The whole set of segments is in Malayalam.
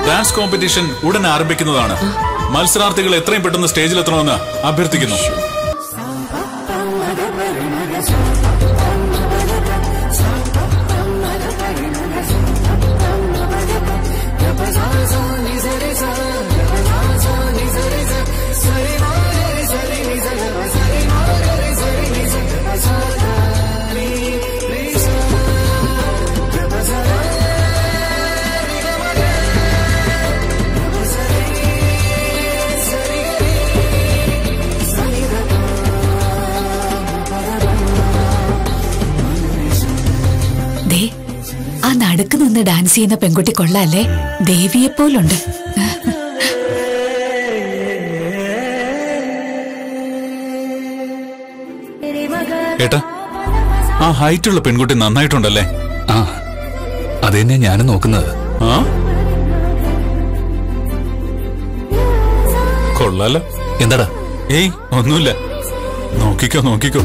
ഡാൻസ് കോമ്പറ്റീഷൻ ഉടൻ ആരംഭിക്കുന്നതാണ് മത്സരാർത്ഥികൾ എത്രയും പെട്ടെന്ന് സ്റ്റേജിലെത്തണമെന്ന് അഭ്യർത്ഥിക്കുന്നു ദേ ആ നടുക്ക് നിന്ന് ഡാൻസ് ചെയ്യുന്ന പെൺകുട്ടി കൊള്ളാല്ലേ ദേവിയെ പോലുണ്ട് ഏട്ടാ ആ ഹൈറ്റുള്ള പെൺകുട്ടി നന്നായിട്ടുണ്ടല്ലേ ആ അത് തന്നെ ഞാനും നോക്കുന്നത് ആ കൊള്ളാലോ എന്താടാ ഏയ് ഒന്നുമില്ല നോക്കിക്കോ നോക്കിക്കോ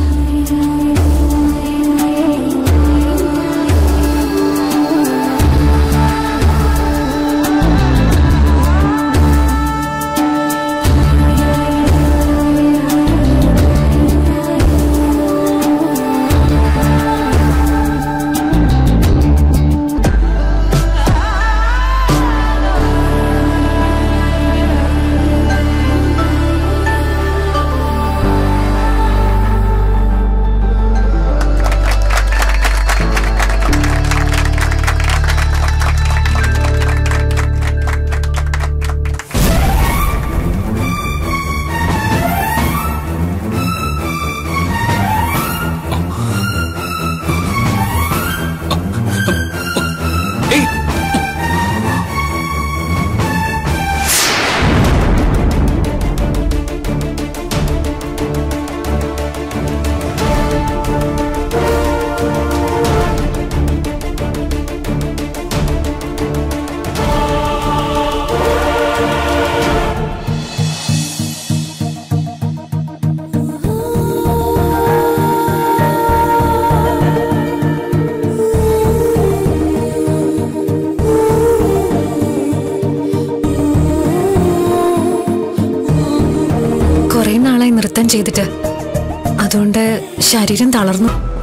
ഏയ് കുറെ നാളായി നൃത്തം ചെയ്തിട്ട് അതുകൊണ്ട് ശരീരം തളർന്നു